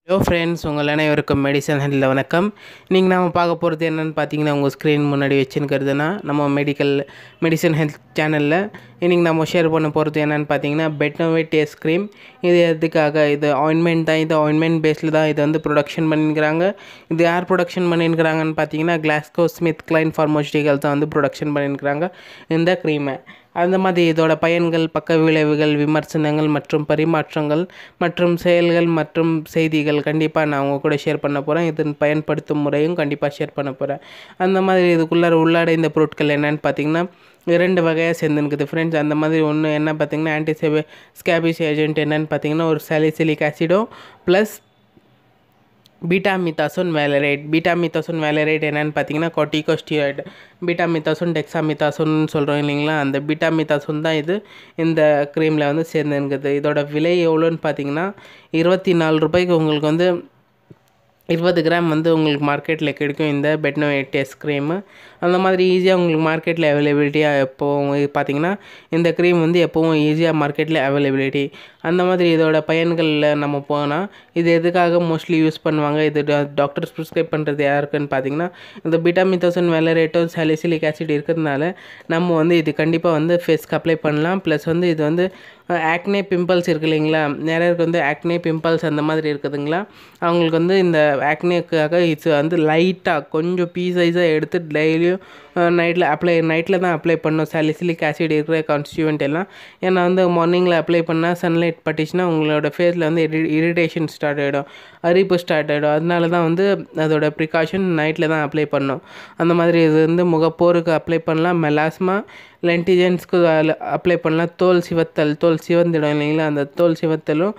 hello friends உங்கள் அனைவருக்கும் medicine ஹெல்த்தில் வணக்கம் இன்றைக்கி நாம் பார்க்க போகிறது என்னென்னு பார்த்தீங்கன்னா உங்கள் ஸ்க்ரீன் முன்னாடி வச்சுருக்கிறதுனா நம்ம மெடிக்கல் மெடிசன் ஹெல்த் சேனலில் இன்றைக்கி நம்ம ஷேர் பண்ண போகிறது என்னென்னு பார்த்தீங்கன்னா பெட்னோவே டேஸ்ட் க்ரீம் இது எதுக்காக இது ஆயின்மெண்ட் தான் இது ஆயின்மெண்ட் பேஸில் தான் இது வந்து ப்ரொடக்ஷன் பண்ணியிருக்கிறாங்க இது யார் ப்ரொடக்ஷன் பண்ணியிருக்கிறாங்கன்னு பார்த்தீங்கன்னா கிளாஸ்கோ ஸ்மித் கிளைன் ஃபார்மோஸ்டிகல் தான் வந்து ப்ரொடக்ஷன் பண்ணியிருக்கிறாங்க இந்த க்ரீமை அந்த மாதிரி இதோட பயன்கள் பக்க விளைவுகள் விமர்சனங்கள் மற்றும் பரிமாற்றங்கள் மற்றும் செயல்கள் மற்றும் செய்திகள் கண்டிப்பாக நான் உங்கள் கூட ஷேர் பண்ண போகிறேன் இதன் பயன்படுத்தும் முறையும் கண்டிப்பாக ஷேர் பண்ண போகிறேன் அந்த மாதிரி இதுக்குள்ளார உள்ளாடைந்த பொருட்கள் என்னென்னு பார்த்தீங்கன்னா இரண்டு வகையாக சேர்ந்துருக்குது ஃப்ரெண்ட்ஸ் அந்த மாதிரி ஒன்று என்ன பார்த்தீங்கன்னா ஆன்டிசெபி ஸ்கேபிஸ் ஏஜென்ட் என்னென்னு பார்த்தீங்கன்னா ஒரு சாலிசிலிக் ஆசிடும் ப்ளஸ் பீட்டாமித்தாசோன் வேலரேட் பீட்டாமித்தாசோன் வேலரேட் என்னென்னு பார்த்தீங்கன்னா கொட்டிகோஸ்டியாய்டு பீட்டாமித்தாசோன் டெக்ஸாமித்தாசோன் சொல்கிறோம் இல்லைங்களா அந்த பீட்டாமித்தாசோன் தான் இது இந்த க்ரீமில் வந்து சேர்ந்துருக்குது இதோட விலை எவ்வளோன்னு பார்த்தீங்கன்னா இருபத்தி நாலு ரூபாய்க்கு உங்களுக்கு வந்து இருபது கிராம் வந்து உங்களுக்கு மார்க்கெட்டில் கிடைக்கும் இந்த பெட்னோ டேஸ் க்ரீமு அந்த மாதிரி ஈஸியாக உங்களுக்கு மார்க்கெட்டில் அவைலபிலிட்டியாக எப்போவும் பார்த்தீங்கன்னா இந்த க்ரீம் வந்து எப்போவும் ஈஸியாக மார்க்கெட்டில் அவைலபிலிட்டி அந்த மாதிரி இதோட பயன்களில் நம்ம போனால் இது எதுக்காக மோஸ்ட்லி யூஸ் பண்ணுவாங்க இது டாக்டர்ஸ் ப்ரிஸ்கிரைப் பண்ணுறது யாருக்குன்னு பார்த்தீங்கன்னா இந்த பிட்டாமித்தோசன் வேலரேட்டோ சாலிசிலிக் ஆசிட் இருக்கிறதுனால நம்ம வந்து இது கண்டிப்பாக வந்து ஃபேஸ்க்கு அப்ளை பண்ணலாம் ப்ளஸ் வந்து இது வந்து ஆக்னே பிம்பிள்ஸ் இருக்கு இல்லைங்களா நிறைய பேருக்கு வந்து ஆக்னே பிம்பிள்ஸ் அந்த மாதிரி இருக்குதுங்களா அவங்களுக்கு வந்து இந்த ஆக்னேக்காக இது வந்து லைட்டாக கொஞ்சம் பீஸ் சைஸாக எடுத்து டெய்லியும் நைட்டில் அப்ளை நைட்டில் தான் அப்ளை பண்ணணும் சாலிசிலிக் ஆசிட் இருக்கிற கான்ஸ்டியூவன்ட் எல்லாம் ஏன்னா வந்து மார்னிங்கில் அப்ளை பண்ணால் சன்லைட் பட்டுச்சுன்னா உங்களோட ஃபேஸில் வந்து இரி இரிட்டேஷன் ஸ்டார்ட் ஆகிடும் அரிப்பு ஸ்டார்ட் ஆகிடும் அதனால தான் வந்து அதோட ப்ரிகாஷன் நைட்டில் தான் அப்ளை பண்ணணும் அந்த மாதிரி இது வந்து முகப்போருக்கு அப்ளை பண்ணலாம் மெலாஸ்மா லென்டிஜென்ஸ்க்கு அப்ளை பண்ணலாம் தோல் சிவத்தல் தோல் சிவந்திடும் இல்லைங்களா அந்த தோல் சிவத்தலும்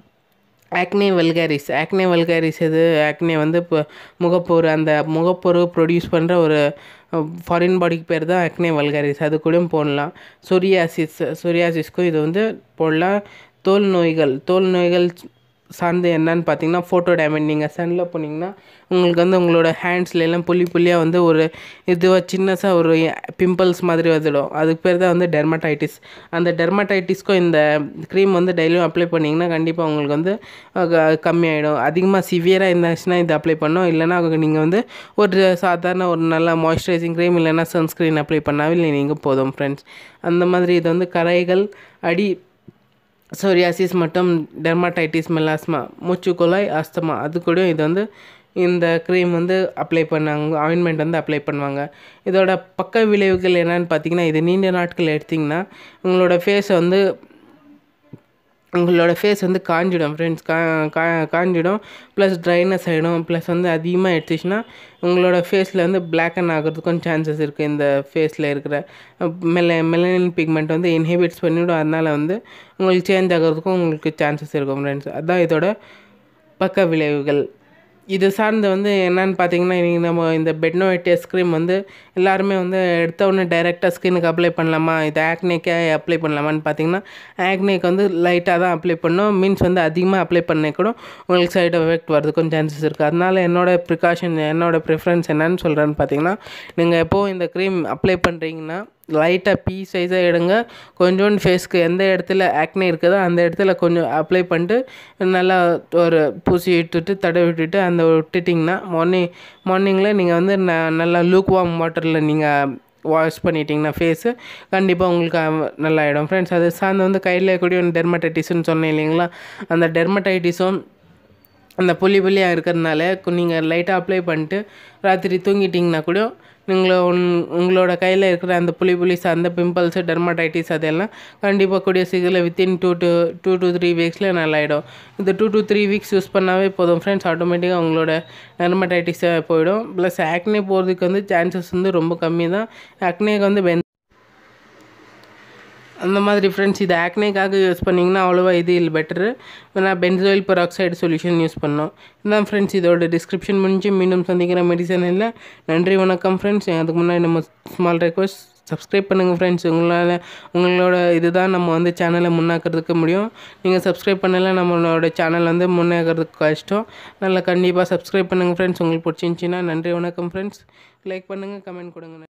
ஆக்னே வல்காரிஸ் ஆக்னே வல்காரிஸ் இது ஆக்னே வந்து இப்போ முகப்பொரு அந்த முகப்பொரு ப்ரொடியூஸ் பண்ணுற ஒரு ஃபாரின் பாடிக்கு பேர் தான் ஆக்னே வல்காரிஸ் அது கூடயும் போடலாம் சொரியாசிஸ் சொரியாசிஸ்க்கும் இது வந்து போடலாம் தோல் நோய்கள் தோல் நோய்கள் சார்ந்து என்னன்னு பார்த்தீங்கன்னா ஃபோட்டோ டேமேஜ் நீங்கள் சனில் போனீங்கன்னா உங்களுக்கு வந்து உங்களோட ஹேண்ட்ஸ்லாம் புள்ளி புள்ளியாக வந்து ஒரு இதுவாக சின்னஸாக ஒரு பிம்பிள்ஸ் மாதிரி வந்துடும் அதுக்கு பேர் தான் வந்து டெர்மடைட்டிஸ் அந்த டெர்மடைட்டிஸ்க்கும் இந்த க்ரீம் வந்து டெய்லியும் அப்ளை பண்ணிங்கன்னா கண்டிப்பாக உங்களுக்கு வந்து கம்மியாயிடும் அதிகமாக சிவியராக இருந்துச்சுன்னா இது அப்ளை பண்ணோம் இல்லைனா நீங்கள் வந்து ஒரு சாதாரண ஒரு நல்ல மாய்ஸ்சரைசிங் க்ரீம் இல்லைனா சன்ஸ்க்ரீன் அப்ளை பண்ணாவே நீங்கள் போதும் ஃப்ரெண்ட்ஸ் அந்த மாதிரி இது வந்து கரைகள் அடி சோரியாசிஸ் மற்றும் டெர்மாடைட்டிஸ் மெலாஸ்மா மூச்சுக்குழாய் ஆஸ்தமா அது கூட இது வந்து இந்த க்ரீம் வந்து அப்ளை பண்ணாங்க ஆயின்மெண்ட் வந்து அப்ளை பண்ணுவாங்க இதோட பக்க விளைவுகள் என்னென்னு பார்த்தீங்கன்னா இது நீண்ட நாட்கள் எடுத்திங்கன்னா உங்களோட ஃபேஸை வந்து உங்களோட ஃபேஸ் வந்து காஞ்சிடும் ஃப்ரெண்ட்ஸ் கா கா காஞ்சிடும் ப்ளஸ் ட்ரைனஸ் ஆகிடும் ப்ளஸ் வந்து அதிகமாக எடுத்துச்சுன்னா உங்களோட ஃபேஸில் வந்து பிளாக்கன் ஆகிறதுக்கும் சான்சஸ் இருக்குது இந்த ஃபேஸில் இருக்கிற மெல மெலனின் பிக்மெண்ட் வந்து இன்ஹிபிட்ஸ் பண்ணிவிடும் அதனால் வந்து உங்களுக்கு சேஞ்ச் ஆகிறதுக்கும் உங்களுக்கு சான்சஸ் இருக்கும் ஃப்ரெண்ட்ஸ் அதுதான் இதோட பக்க விளைவுகள் இது சார்ந்து வந்து என்னன்னு பார்த்தீங்கன்னா இன்றைக்கி நம்ம இந்த பெட்னோவேட் ஸ்க்ரீம் வந்து எல்லாருமே வந்து எடுத்த உடனே டைரெக்டாக ஸ்கின்னுக்கு அப்ளை பண்ணலாமா இது ஆக்னேக்கே அப்ளை பண்ணலாமான்னு பார்த்தீங்கன்னா ஆக்னேக்கு வந்து லைட்டாக தான் அப்ளை பண்ணோம் மீன்ஸ் வந்து அதிகமாக அப்ளை பண்ணே கூட உங்களுக்கு சைடு எஃபெக்ட் வரதுக்கும் சான்சஸ் இருக்குது அதனால் என்னோடய ப்ரிகாஷன் என்னோடய ப்ரிஃபரன்ஸ் என்னன்னு சொல்கிறேன்னு பார்த்தீங்கன்னா நீங்கள் எப்போது இந்த க்ரீம் அப்ளை பண்ணுறீங்கன்னா லைட்டாக பீ சைஸாக எடுங்க கொஞ்சோண்டு ஃபேஸ்க்கு எந்த இடத்துல ஆக்னே இருக்குதோ அந்த இடத்துல கொஞ்சம் அப்ளை பண்ணிட்டு நல்லா ஒரு பூசி விட்டுட்டு தடவி விட்டுட்டு அந்த விட்டுட்டிங்கன்னா மார்னிங் மார்னிங்கில் நீங்கள் வந்து ந நல்லா லூக் வார்ம் வாட்டரில் நீங்கள் வாஷ் பண்ணிட்டீங்கன்னா ஃபேஸு கண்டிப்பாக உங்களுக்கு நல்லா ஆகிடும் ஃப்ரெண்ட்ஸ் அது சார்ந்து வந்து கையில் கூடிய டெர்மடைட்டிஸ்னு சொன்னேன் இல்லைங்களா அந்த டெர்மடைட்டிஸும் அந்த புள்ளி புள்ளியாக இருக்கிறதுனால நீங்கள் லைட்டாக அப்ளை பண்ணிட்டு ராத்திரி தூங்கிட்டிங்கன்னா கூட நீங்கள உன் உங்களோட கையில் இருக்கிற அந்த புளி புளிஸ் அந்த பிம்பிள்ஸு டெர்மடைட்டிஸ் அதெல்லாம் கண்டிப்பாக கூடிய சீக்கிரம் within two to two to three வீக்ஸில் நல்லாயிடும் இந்த two to three weeks use பண்ணாவே போதும் ஃப்ரெண்ட்ஸ் ஆட்டோமேட்டிக்காக உங்களோட டெர்மடைட்டிஸை போயிடும் ப்ளஸ் ஆக்னே போகிறதுக்கு வந்து சான்சஸ் வந்து ரொம்ப கம்மி தான் ஆக்னேக்கு வந்து பென் அந்த மாதிரி ஃப்ரெண்ட்ஸ் இது ஆக்னேக்காக யூஸ் பண்ணிங்கன்னா அவ்வளோவா இது இல்லை பெட்டரு நான் பென்சோயில் பெராக்சைடு சொல்யூஷன் யூஸ் பண்ணோம் இதான் ஃப்ரெண்ட்ஸ் இதோட டிஸ்கிரிப்ஷன் முடிஞ்சு மீண்டும் சந்திக்கிற மெடிசன் இல்லை நன்றி வணக்கம் ஃப்ரெண்ட்ஸ் அதுக்கு முன்னாடி நம்ம ஸ்மால் ரெக்வஸ்ட் சப்ஸ்கிரைப் பண்ணுங்கள் ஃப்ரெண்ட்ஸ் உங்களால் உங்களோட இதுதான் நம்ம வந்து சேனலை முன்னாக்கிறதுக்கு முடியும் நீங்கள் சப்ஸ்கிரைப் பண்ணல நம்மளோட சேனல் வந்து முன்னேறதுக்கு கஷ்டம் நல்லா கண்டிப்பாக சப்ஸ்கிரைப் பண்ணுங்கள் ஃப்ரெண்ட்ஸ் உங்களுக்கு பிடிச்சிருந்துச்சின்னா நன்றி வணக்கம் ஃப்ரெண்ட்ஸ் லைக் பண்ணுங்கள் கமெண்ட் கொடுங்க